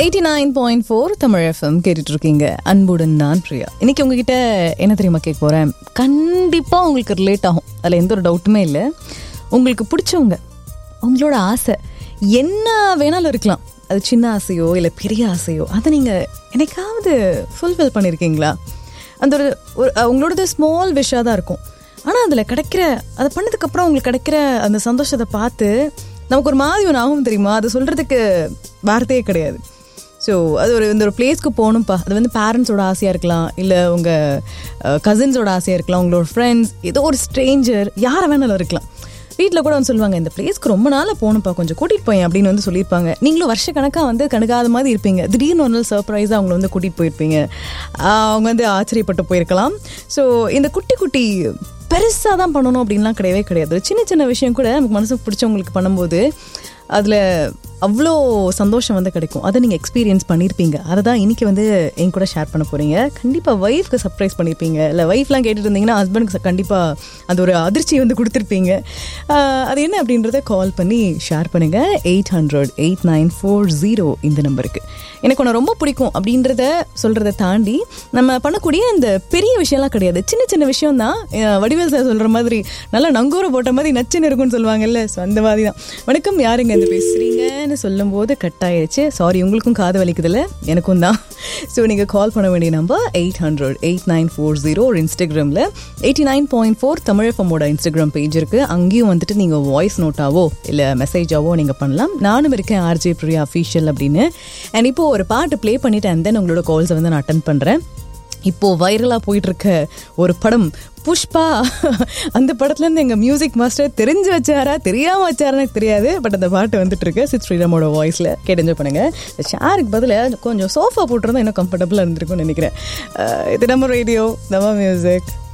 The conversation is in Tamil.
eighty nine point four Tamil FM கேட்டுட்டு இருக்கீங்க அன்புடன் நான் பிரியா இன்னைக்கு உங்ககிட்ட என்ன தெரியுமா கேட்க போறேன் கண்டிப்பா உங்களுக்கு ரிலேட் ஆகும் அதுல எந்த ஒரு டவுட்டுமே இல்லை உங்களுக்கு பிடிச்சவங்க உங்களோட ஆசை என்ன வேணாலும் இருக்கலாம் அது சின்ன ஆசையோ இல்லை பெரிய ஆசையோ அதை நீங்கள் என்னைக்காவது ஃபுல்ஃபில் பண்ணியிருக்கீங்களா அந்த ஒரு ஒரு உங்களோடது ஸ்மால் விஷாக தான் இருக்கும் ஆனால் அதில் கிடைக்கிற அதை பண்ணதுக்கப்புறம் உங்களுக்கு கிடைக்கிற அந்த சந்தோஷத்தை பார்த்து நமக்கு ஒரு மாதிரி ஒன்று ஆகும் தெரியுமா அதை சொல்கிறதுக்கு வார்த்தையே கிடையாது ஸோ அது ஒரு இந்த ஒரு பிளேஸ்க்கு போகணும்ப்பா அது வந்து பேரண்ட்ஸோட ஆசையாக இருக்கலாம் இல்லை உங்கள் கசின்ஸோட ஆசையாக இருக்கலாம் உங்களோட ஃப்ரெண்ட்ஸ் ஏதோ ஒரு ஸ்ட்ரேஞ்சர் யாரை வேணாலும் இருக்கலாம் வீட்டில் கூட வந்து சொல்லுவாங்க இந்த பிளேஸ்க்கு ரொம்ப நாளாக போகணும்ப்பா கொஞ்சம் கூட்டிகிட்டு போய் அப்படின்னு வந்து சொல்லியிருப்பாங்க நீங்களும் வருஷ கணக்காக வந்து கணுகாத மாதிரி இருப்பீங்க திடீர்னு ஒரு நாள் சர்ப்ரைஸாக அவங்கள வந்து கூட்டிகிட்டு போயிருப்பீங்க ஆஹ் அவங்க வந்து ஆச்சரியப்பட்டு போயிருக்கலாம் ஸோ இந்த குட்டி குட்டி பெருசாக தான் பண்ணணும் அப்படின்லாம் கிடையவே கிடையாது சின்ன சின்ன விஷயம் கூட நமக்கு மனசுக்கு பிடிச்சவங்களுக்கு பண்ணும்போது அதில் அவ்வளோ சந்தோஷம் வந்து கிடைக்கும் அதை நீங்கள் எக்ஸ்பீரியன்ஸ் பண்ணியிருப்பீங்க அதை தான் இன்றைக்கி வந்து என் கூட ஷேர் பண்ண போகிறீங்க கண்டிப்பாக ஒய்ஃப்க்கு சர்ப்ரைஸ் பண்ணியிருப்பீங்க இல்லை ஒய்ஃப்லாம் கேட்டுட்டு இருந்தீங்கன்னா ஹஸ்பண்டுக்கு கண்டிப்பாக அது ஒரு அதிர்ச்சி வந்து கொடுத்துருப்பீங்க ஆஹ் அது என்ன அப்படின்றத கால் பண்ணி ஷேர் பண்ணுங்கள் eight hundred eight nine four zero இந்த நம்பருக்கு எனக்கு உன்னை ரொம்ப பிடிக்கும் அப்படின்றத சொல்கிறத தாண்டி நம்ம பண்ணக்கூடிய இந்த பெரிய விஷயம்லாம் கிடையாது சின்ன சின்ன விஷயம் தான் வடிவேல் சார் சொல்கிற மாதிரி நல்லா நங்கூர போட்ட மாதிரி நச்சுன்னு இருக்கும்னு சொல்லுவாங்கல்ல ஸோ அந்த மாதிரி தான் வணக்கம் யாருங்க இந்த பேசுகிறீங்கன்னு சொல்லும்போது கட் ஆயிடுச்சு சாரி உங்களுக்கும் காது வலிக்குதுல்ல எனக்கும் தான் ஸோ நீங்கள் கால் பண்ண வேண்டிய number eight hundred eight nine four zero ஒரு இன்ஸ்டாகிராமில் எயிட்டி நைன் பாயிண்ட் ஃபோர் தமிழஃபமோட இன்ஸ்டாகிராம் பேஜ் இருக்குது அங்கேயும் வந்துட்டு நீங்கள் வாய்ஸ் நோட்டாவோ இல்லை மெசேஜாவோ நீங்கள் பண்ணலாம் நானும் இருக்கேன் ஆர்ஜே பிரியா அஃபீஷியல் அப்படின்னு அண்ட் இப்போ ஒரு பாட்டு ப்ளே பண்ணிட்டு அண்ட் தென் உங்களோட கால்ஸை வந்து நான் அட்டன் பண்ணுறேன் இப்போ வைரலாக போயிட்டு இருக்க ஒரு படம் புஷ்பா அந்த படத்துலேருந்து எங்கள் மியூசிக் மாஸ்டர் தெரிஞ்சு வச்சாரா தெரியாமல் வச்சாரான்னு எனக்கு தெரியாது பட் அந்த பாட்டு வந்துட்டு இருக்கு சித் ஸ்ரீராமோட வாய்ஸில் கேட்டு என்ஜாய் பண்ணுங்க இந்த ஷேருக்கு பதில் கொஞ்சம் சோஃபா போட்டிருந்தா இன்னும் கம்ஃபர்டபுளாக இருந்திருக்கும்னு நினைக்கிறேன் அஹ் இது நம்ம ரேடியோ நம்ம மியூசிக்